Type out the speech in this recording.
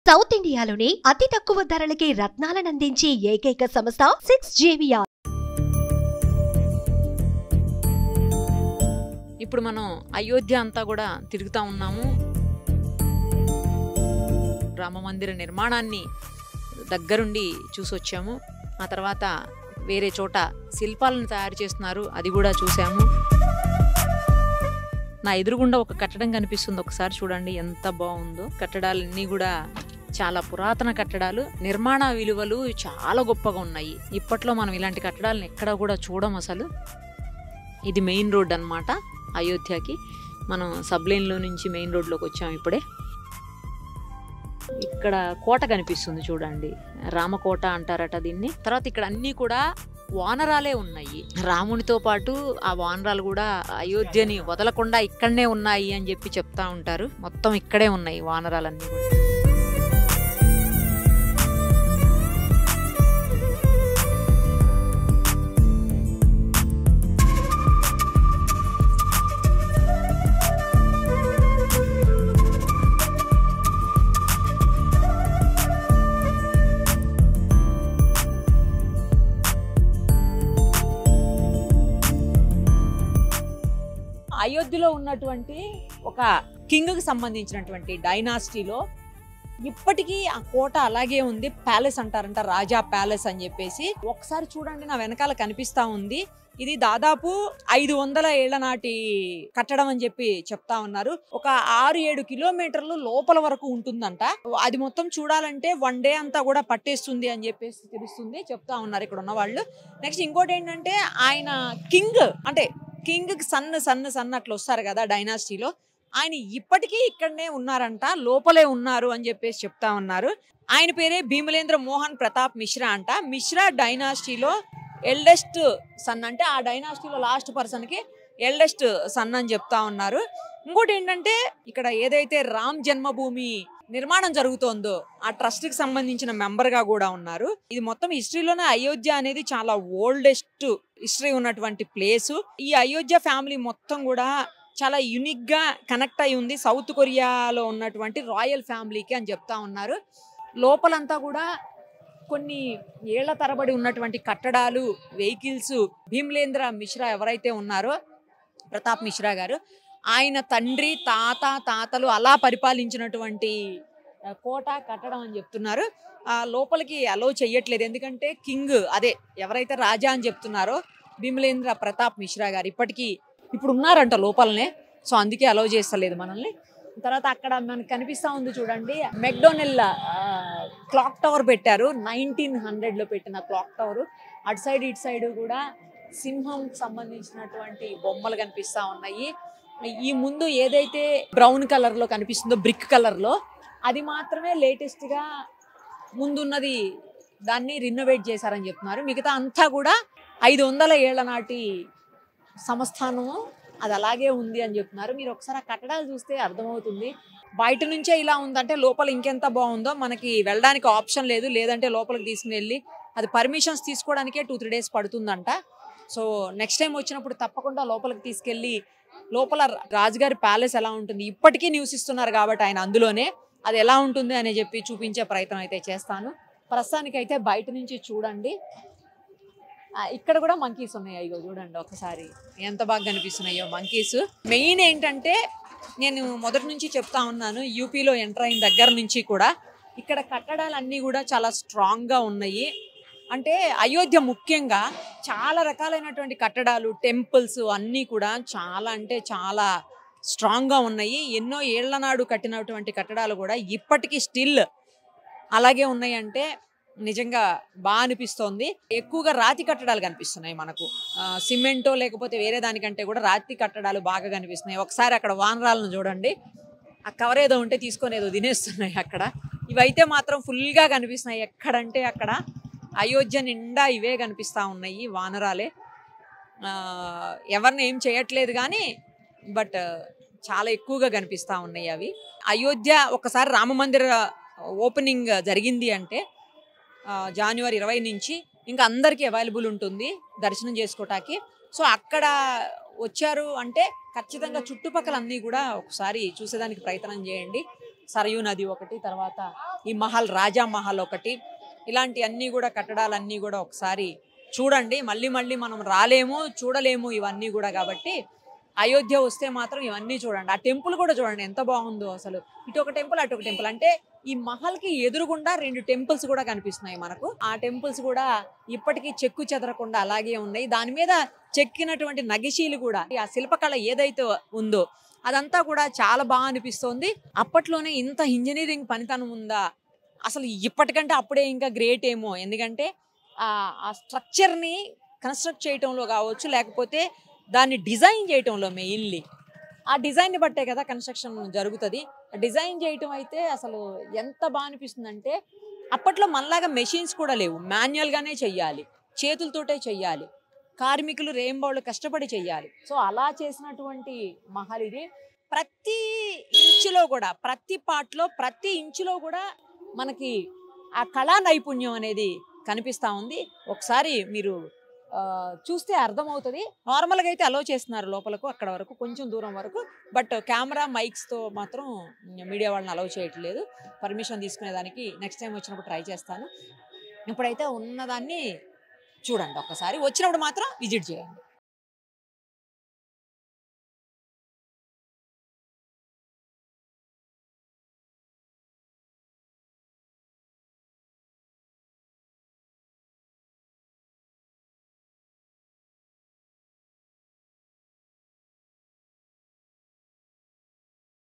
south ఇండియాలోనే అతి తక్కువ ధరలకి రత్నాలనందించే ఏకైక సంస్థ సిక్స్ జేవియా ఇప్పుడు మనం అయోధ్య అంతా కూడా తిరుగుతూ ఉన్నాము రామ మందిర నిర్మాణాన్ని దగ్గరుండి చూసొచ్చాము ఆ తర్వాత వేరే చోట శిల్పాలను తయారు చేస్తున్నారు అది కూడా చూసాము నా ఎదురుగుండా ఒక కట్టడం కనిపిస్తుంది ఒకసారి చూడండి ఎంత బాగుందో కట్టడాలన్నీ కూడా చాలా పురాతన కట్టడాలు నిర్మాణ విలువలు చాలా గొప్పగా ఉన్నాయి ఇప్పట్లో మనం ఇలాంటి కట్టడాలను ఎక్కడా కూడా చూడం అసలు ఇది మెయిన్ రోడ్ అన్నమాట అయోధ్యకి మనం సబ్ లైన్లో నుంచి మెయిన్ రోడ్లోకి వచ్చాం ఇప్పుడే ఇక్కడ కోట కనిపిస్తుంది చూడండి రామకోట అంటారట దీన్ని తర్వాత ఇక్కడ అన్నీ కూడా వానరాలే ఉన్నాయి రామునితో పాటు ఆ వానరాలు కూడా అయోధ్యని వదలకుండా ఇక్కడనే ఉన్నాయి అని చెప్పి చెప్తా ఉంటారు మొత్తం ఇక్కడే ఉన్నాయి వానరాలన్నీ కూడా అయోధ్యలో ఉన్నటువంటి ఒక కింగ్కి సంబంధించినటువంటి డైనాసిటీలో ఇప్పటికీ ఆ కోట అలాగే ఉంది ప్యాలెస్ అంటారంట రాజా ప్యాలెస్ అని చెప్పేసి ఒకసారి చూడండి నా వెనకాల కనిపిస్తా ఉంది ఇది దాదాపు ఐదు వందల ఏళ్ల నాటి కట్టడం అని చెప్పి చెప్తా ఉన్నారు ఒక ఆరు ఏడు కిలోమీటర్లు లోపల వరకు ఉంటుందంట అది మొత్తం చూడాలంటే వన్ డే అంతా కూడా పట్టేస్తుంది అని చెప్పేసి తెలుస్తుంది చెప్తా ఉన్నారు ఇక్కడ ఉన్న వాళ్ళు నెక్స్ట్ ఇంకోటి ఏంటంటే ఆయన కింగ్ అంటే కింగ్ సన్ సన్ సన్ అట్లా వస్తారు కదా డైనాసిటీలో ఆయన ఇప్పటికీ ఇక్కడనే ఉన్నారంట లోపలే ఉన్నారు అని చెప్పేసి చెప్తా ఉన్నారు ఆయన పేరే భీమలేంద్ర మోహన్ ప్రతాప్ మిశ్రా అంట మిశ్రా డైనాసిటీలో ఎల్డెస్ట్ సన్ అంటే ఆ డైనాసిటీలో లాస్ట్ పర్సన్కి ఎల్డెస్ట్ సన్ అని చెప్తా ఉన్నారు ఇంకోటి ఏంటంటే ఇక్కడ ఏదైతే రామ్ జన్మభూమి నిర్మాణం జరుగుతోందో ఆ ట్రస్ట్ కి సంబంధించిన మెంబర్ గా కూడా ఉన్నారు ఇది మొత్తం హిస్టరీలోనే అయోధ్య అనేది చాలా ఓల్డెస్ట్ హిస్టరీ ఉన్నటువంటి ప్లేస్ ఈ అయోధ్య ఫ్యామిలీ మొత్తం కూడా చాలా యునిక్ గా కనెక్ట్ అయి ఉంది సౌత్ కొరియాలో ఉన్నటువంటి రాయల్ ఫ్యామిలీకి అని చెప్తా ఉన్నారు లోపలంతా కూడా కొన్ని ఏళ్ల తరబడి ఉన్నటువంటి కట్టడాలు వెహికల్స్ భీమ్లేంద్ర మిశ్రా ఎవరైతే ఉన్నారో ప్రతాప్ మిశ్రా గారు ఆయన తండ్రి తాత తాతలు అలా పరిపాలించినటువంటి ఆ, కోట కట్టడం అని చెప్తున్నారు ఆ లోపలికి అలో చెయ్యట్లేదు ఎందుకంటే కింగ్ అదే ఎవరైతే రాజా అని చెప్తున్నారో భీమలేంద్ర ప్రతాప్ మిశ్రా గారు ఇప్పటికీ ఇప్పుడు ఉన్నారంట లోపలనే సో అందుకే అలో చేస్తలేదు మనల్ని తర్వాత అక్కడ మనకు కనిపిస్తా ఉంది చూడండి మెక్డోనెల్ క్లాక్ టవర్ పెట్టారు నైన్టీన్ హండ్రెడ్లో పెట్టిన క్లాక్ టవర్ అటు సైడ్ ఇటు సైడ్ కూడా సింహం సంబంధించినటువంటి బొమ్మలు కనిపిస్తా ఉన్నాయి ఈ ముందు ఏదైతే బ్రౌన్ కలర్ లో కనిపిస్తుందో బ్రిక్ కలర్ లో అది మాత్రమే లేటెస్ట్ గా ముందున్నది దాన్ని రినోవేట్ చేశారని చెప్తున్నారు మిగతా అంతా కూడా ఐదు వందల ఏళ్ల నాటి సంస్థానము అది అలాగే ఉంది అని చెప్తున్నారు మీరు ఒకసారి ఆ కట్టడాలు చూస్తే అర్థమవుతుంది బయట నుంచే ఇలా ఉందంటే లోపల ఇంకెంత బాగుందో మనకి వెళ్ళడానికి ఆప్షన్ లేదు లేదంటే లోపలికి తీసుకుని వెళ్ళి అది పర్మిషన్స్ తీసుకోవడానికే టూ త్రీ డేస్ పడుతుందంట సో నెక్స్ట్ టైం వచ్చినప్పుడు తప్పకుండా లోపలికి తీసుకెళ్ళి లోపల రాజుగారి ప్యాలెస్ ఎలా ఉంటుంది ఇప్పటికీ నివసిస్తున్నారు కాబట్టి ఆయన అందులోనే అది ఎలా ఉంటుంది అని చెప్పి చూపించే ప్రయత్నం అయితే చేస్తాను ప్రస్తుతానికైతే బయట నుంచి చూడండి ఆ, ఇక్కడ కూడా మంకీస్ ఉన్నాయి అయ్యో చూడండి ఒకసారి ఎంత బాగా కనిపిస్తున్నాయో మంకీస్ మెయిన్ ఏంటంటే నేను మొదటి నుంచి చెప్తా ఉన్నాను యూపీలో ఎంటర్ అయిన దగ్గర నుంచి కూడా ఇక్కడ కట్టడాలన్నీ కూడా చాలా స్ట్రాంగ్గా ఉన్నాయి అంటే అయోధ్య ముఖ్యంగా చాలా రకాలైనటువంటి కట్టడాలు టెంపుల్స్ అన్నీ కూడా చాలా అంటే చాలా స్ట్రాంగ్గా ఉన్నాయి ఎన్నో ఏళ్ల నాడు కట్టినటువంటి కట్టడాలు కూడా ఇప్పటికీ స్టిల్ అలాగే ఉన్నాయి అంటే నిజంగా బాగా అనిపిస్తోంది ఎక్కువగా రాతి కట్టడాలు కనిపిస్తున్నాయి మనకు ఆ, సిమెంటో లేకపోతే వేరే దానికంటే కూడా రాతి కట్టడాలు బాగా కనిపిస్తున్నాయి ఒకసారి అక్కడ వానరాలను చూడండి ఆ కవర్ ఏదో ఉంటే తీసుకొని ఏదో తినేస్తున్నాయి అక్కడ ఇవైతే మాత్రం ఫుల్గా కనిపిస్తున్నాయి ఎక్కడంటే అక్కడ అయోధ్య నిండా ఇవే కనిపిస్తూ ఉన్నాయి వానరాలే ఆ, ఎవరిని ఏం చేయట్లేదు కానీ బట్ చాలా ఎక్కువగా కనిపిస్తూ ఉన్నాయి అవి అయోధ్య ఒకసారి రామ మందిర ఓపెనింగ్ జరిగింది అంటే ఆ, జనవరి ఇరవై నుంచి ఇంకా అందరికీ అవైలబుల్ ఉంటుంది దర్శనం చేసుకోవటానికి సో అక్కడ వచ్చారు అంటే ఖచ్చితంగా చుట్టుపక్కల అన్నీ కూడా ఒకసారి చూసేదానికి ప్రయత్నం చేయండి సరయూ నది ఒకటి తర్వాత ఈ మహల్ రాజా మహల్ ఒకటి ఇలాంటి అన్నీ కూడా కట్టడాలన్నీ కూడా ఒకసారి చూడండి మళ్ళీ మళ్ళీ మనం రాలేము చూడలేము ఇవన్నీ కూడా కాబట్టి అయోధ్య వస్తే మాత్రం ఇవన్నీ చూడండి ఆ టెంపుల్ కూడా చూడండి ఎంత బాగుందో అసలు ఇటు ఒక టెంపుల్ అటు ఒక టెంపుల్ అంటే ఈ మహల్ కి ఎదురుగుండా రెండు టెంపుల్స్ కూడా కనిపిస్తున్నాయి మనకు ఆ టెంపుల్స్ కూడా ఇప్పటికీ చెక్కు చెదరకుండా అలాగే ఉన్నాయి దాని మీద చెక్కినటువంటి నగిశీలు కూడా ఆ శిల్పకళ ఏదైతే ఉందో అదంతా కూడా చాలా బాగా అనిపిస్తోంది అప్పట్లోనే ఇంత ఇంజనీరింగ్ పనితనం ఉందా అసలు ఇప్పటికంటే అప్పుడే ఇంకా గ్రేట్ ఏమో ఎందుకంటే ఆ ఆ స్ట్రక్చర్ని కన్స్ట్రక్ట్ చేయటంలో కావచ్చు లేకపోతే దాన్ని డిజైన్ చేయటంలో మెయిన్లీ ఆ డిజైన్ని బట్టే కదా కన్స్ట్రక్షన్ జరుగుతుంది డిజైన్ చేయటం అయితే అసలు ఎంత బాగా అనిపిస్తుందంటే అప్పట్లో మనలాగా మెషిన్స్ కూడా లేవు మాన్యువల్గానే చెయ్యాలి చేతులతోటే చెయ్యాలి కార్మికులు రేంబౌళ్ళు కష్టపడి చెయ్యాలి సో అలా చేసినటువంటి మహల్ ఇది ప్రతి ఇంచులో కూడా ప్రతి పార్ట్లో ప్రతి ఇంచులో కూడా మనకి ఆ కళా నైపుణ్యం అనేది కనిపిస్తూ ఉంది ఒకసారి మీరు ఆ, చూస్తే అర్థమవుతుంది నార్మల్గా అయితే అలో చేస్తున్నారు లోపలకు అక్కడ వరకు కొంచెం దూరం వరకు బట్ కెమెరా మైక్స్తో మాత్రం మీడియా వాళ్ళని అలౌ చేయట్లేదు పర్మిషన్ తీసుకునేదానికి నెక్స్ట్ టైం వచ్చినప్పుడు ట్రై చేస్తాను ఇప్పుడైతే ఉన్నదాన్ని చూడండి ఒక్కసారి వచ్చినప్పుడు మాత్రం విజిట్ చేయండి